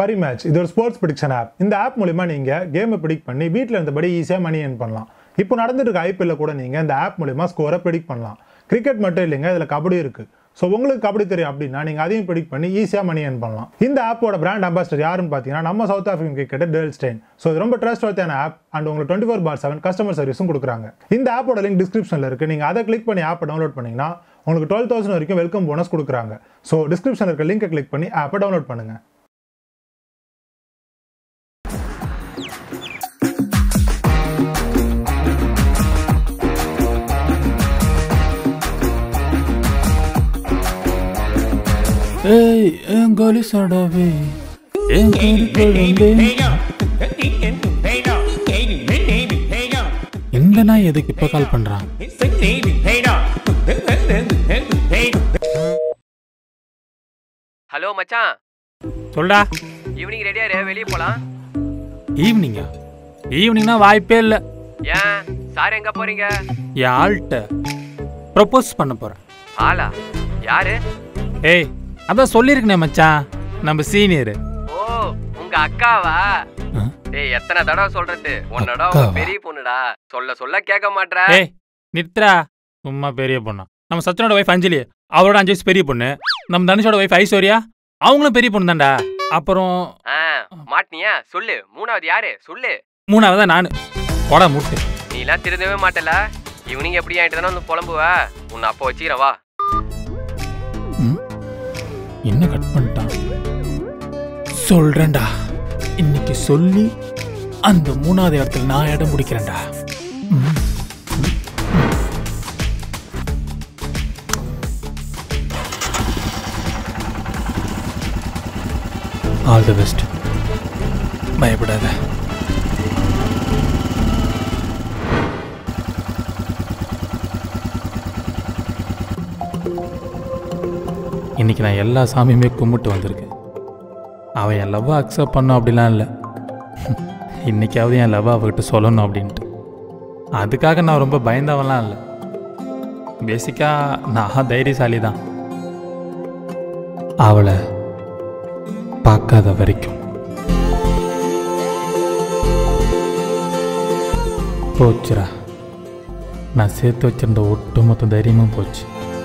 ஃபரி match இது ஒரு sports prediction app இந்த ஆப் மூலிமா நீங்கள் கேமை ப்ரிடிக்ட் பண்ணி வீட்டில் இருந்தபடி ஈஸியாக மணி earn பண்ணலாம் இப்போ நடந்துட்டு இருக்க ஐபிஎல்ல கூட நீங்கள் இந்த ஆப் மூலிமா ஸ்கோரை ப்ரிடிக்ட் பண்ணலாம் கிரிக்கெட் மட்டும் இல்லைங்க இதில் கபடி இருக்குது ஸோ உங்களுக்கு கபடி தெரியும் அப்படின்னா நீங்கள் அதையும் ப்ரிடிக்ட் பண்ணி ஈஸியாக மணி earn பண்ணலாம் இந்த ஆப்போட பிராண்ட் அம்பாசிடர் யாருன்னு பார்த்தீங்கன்னா நம்ம South African cricketer Dale Steyn so இது ரொம்ப ட்ரஸ்ட் வர்த்தியான ஆப் அண்ட் உங்களுக்கு twenty four by seven customer சர்வீஸும் கொடுக்குறாங்க இந்த ஆப்போட லிங்க் டிஸ்கிரிப்ஷனில் இருக்குது நீங்கள் அதை கிளிக் பண்ணி ஆப்பை டவுன்லோட் பண்ணீங்கன்னா உங்களுக்கு டுவெல் தௌசண்ட் வரைக்கும் வெல்கம் போனஸ் கொடுக்குறாங்க ஸோ டிஸ்கிரிப்ஷனில் இருக்க லிங்கை கிளிக் பண்ணி ஆப்பை டவுன்லோட் பண்ணுங்கள் ஏய் என் கோலி சடவே என் கோலி குழம்பே இந்த நாய் எதுக்கு இப்ப கால் பண்றான் ஹலோ மச்சான் சொல்டா ஈவினிங் ரெடியா இரு வெளியே போலாம் ஈவினிங்கா ஈவினிங்னா வாய்ப்பே இல்லை ஏன் சார் எங்க போறீங்க என் ஆள்கிட்ட ப்ரப்போஸ் பண்ண போறேன் ஆளா யாரு ஏய் அதான் சொல்லியிருக்கனே மச்சான் நம்ம சீனியர் ஓ உங்க அக்காவா ஏய் எத்தனை தடவை சொல்றது உன்னோட உங்க அக்காவா? பெரிய பொண்ணுடா சொல்ல சொல்ல கேட்க மாட்ற ஏய் நித்ரா சும்மா பெரிய பொண்ணா நம்ம சச்சனோட ஒய்ஃப் அஞ்சலி அவரோட அஞ்சு வயசு பெரிய பொண்ணு நம்ம தனுஷோட ஒய்ஃப் ஐஸ்வர்யா அவங்களும் பெரிய பொண்ணு தான்டா அப்புறம் ஆ, மாட்டினியா சொல்லு மூணாவது யாரு சொல்லு மூணாவதா நான் போடா மூட்டு நீ எல்லாம் திருந்தவே மாட்டல ஈவினிங் எப்படி ஆயிட்டு தானே வந்து புலம்புவ உன்னை அப்போ வச்சுக்கிறேன் வா ம்? என்ன கட் பண்ணிட்டான் சொல்றேன்டா இன்னைக்கு சொல்லி அந்த மூணாவது இடத்துல நான் இடம் பிடிக்கிறேன்டா ம். ஆல் தி பெஸ்ட் பயப்படாத இன்னைக்கு நான் எல்லா சாமியுமே கும்பிட்டு வந்திருக்கேன் அவன் என் லவ்வை அக்செப்ட் பண்ணும் அப்படிலாம் இல்லை இன்னைக்காவது என் லவ் அவகிட்ட சொல்லணும் அப்படின்ட்டு அதுக்காக நான் ரொம்ப பயந்தவன்லாம் இல்லை பேசிக்காக நான் தைரியசாலி தான் அவளை பார்க்காத வரைக்கும் போச்சுடா நான் சேர்த்து வச்சிருந்த ஒட்டுமொத்த தைரியமும் போச்சு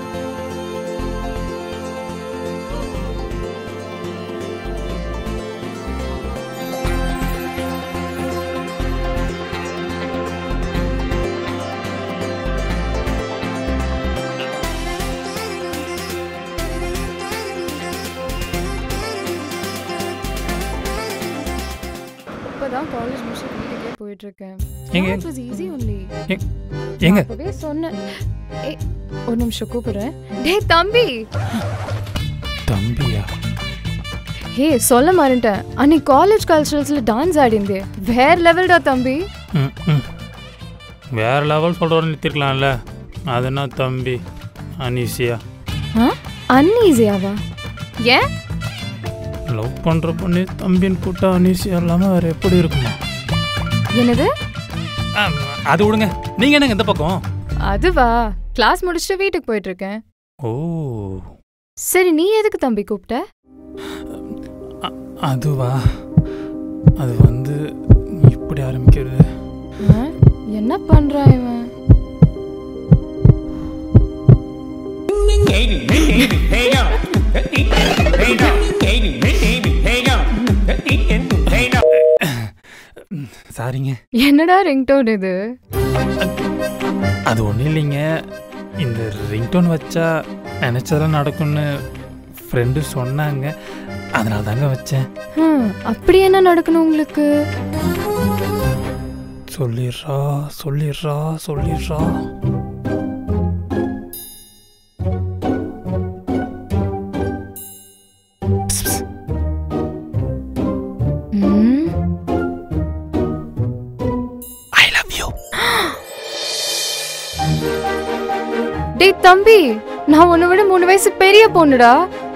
இப்பதான் காலேஜ் முடிச்சு வீட்டுக்கே போயிட்டு இருக்கேன் எங்க? இட் வாஸ் ஈஸி ஒன்லி எங்க அப்பவே சொன்னேன் ஏய் ஒரு நிமிஷம் கூப்பிடுறேன் டேய் தம்பி தம்பியா ஹே சொல்ல மாட்டேன் அன்னைக்கு காலேஜ் கல்ச்சரல்ஸ்ல டான்ஸ் ஆடிந்தே வேற லெவல்டா தம்பி ம், ம். வேற லெவல் சொல்கிறோன்னு நிறுத்திருக்கலாம்ல அது என்ன தம்பி அனீசியா ஆ அன்ஈஸியாவா ஏன் லவ் பண்ணுற பொண்ணு தம்பின்னு கூட்டா அனீசியா இல்லாமல் வேறு எப்படி இருக்குமா என்னது ஆ, அது விடுங்க நீங்கள் என்னங்க இந்த பக்கம் அதுவா கிளாஸ் முடிச்சுட்டு வீட்டுக்கு போயிட்டு இருக்கேன் ஓ சரி நீ எதுக்கு தம்பி கூப்பிட்ட அ- அதுவா அது வந்து இப்படி ஆரம்பிக்கிறது ஆ? என்ன பண்றா இவன் சாரிங்க என்னடா ரிங்டோன் இது அது ஒன்றும் இல்லைங்க இந்த ரிங்டோன் வச்சா நினச்சதெல்லாம் நடக்கும்னு ஃப்ரெண்டு சொன்னாங்க அதனால தாங்க வச்சேன் ஹம், அப்படி என்ன நடக்கணும் உங்களுக்கு சொல்லிடுறா சொல்லிடுறா சொல்லிடுறா ம் ஐ லவ் யூ டேய் தம்பி நான் உன்னை விட மூணு வயசு பெரிய பொண்ணுடா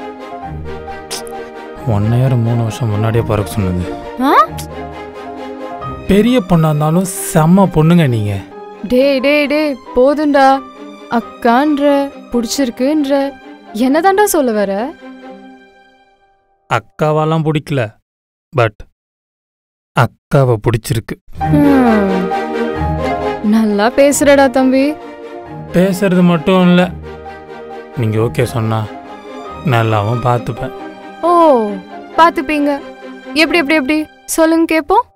ஒன் இயர் மூணு வருஷம் முன்னாடியே பிறக்க சொன்னது ஆ பெரிய பொண்ணா இருந்தாலும் செம்ம பொண்ணுங்க நீங்க டேய் டேய் டேய் போதும்டா அக்கான்ற பிடிச்சிருக்குன்ற என்னதான்டா சொல்ல வர அக்காவெல்லாம் பிடிக்கல பட் அக்காவை பிடிச்சிருக்கு ஹம். நல்லா பேசுறடா தம்பி பேசுறது மட்டும் இல்லை நீங்கள் ஓகே சொன்னா நல்லாவும் பார்த்துப்பேன் ஓ பாத்துப்பீங்க எப்படி எப்படி எப்படி சொல்லுங்க கேப்போம்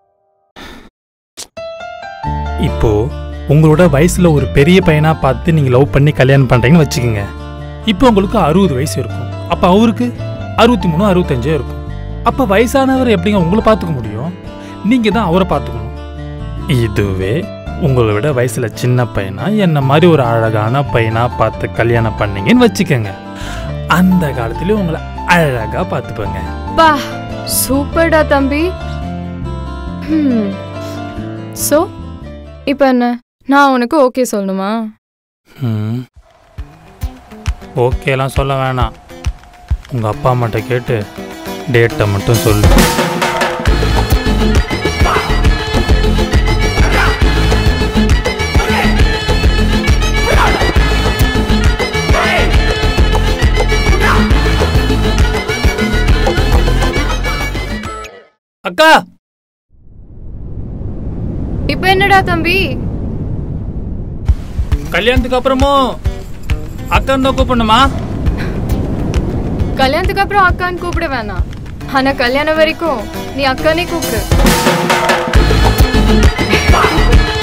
இப்போ உங்களோட வயசுல ஒரு பெரிய பையனா பார்த்து நீங்க லவ் பண்ணி கல்யாணம் பண்றீங்கன்னு வச்சுக்கோங்க இப்போ உங்களுக்கு அறுபது வயசு இருக்கும் அப்ப அவருக்கு அறுபத்தி மூணு அறுபத்தஞ்சோ இருக்கும் அப்ப வயசானவர் எப்படிங்க உங்களை பார்த்துக்க முடியும் நீங்க தான் அவரை பார்த்துக்கணும் இதுவே உங்களை விட வயசுல சின்ன பையனா என்ன மாதிரி ஒரு அழகான பையனா பார்த்து கல்யாணம் பண்ணீங்கன்னு வச்சுக்கோங்க அந்த காலத்துலயும் உங்களை அழகா பார்த்துப்பேங்க பா சூப்பர்டா தம்பி ஹம். சோ இப்போ என்ன நான் உனக்கு ஓகே சொல்லணுமா ம் ஓகேலாம் சொல்ல வேணாம் உங்கள் அப்பா அம்மாட்ட கேட்டு டேட்டை மட்டும் சொல்லு அக்கா இப்போ என்னடா தம்பி கல்யாணத்துக்கு அப்புறமும் அக்கா தான் கூப்பிடணுமா கல்யாணத்துக்கு அப்புறம் அக்கான்னு கூப்பிட வேணாம் ஆனா கல்யாணம் வரைக்கும் நீ அக்கானே கூப்பிடு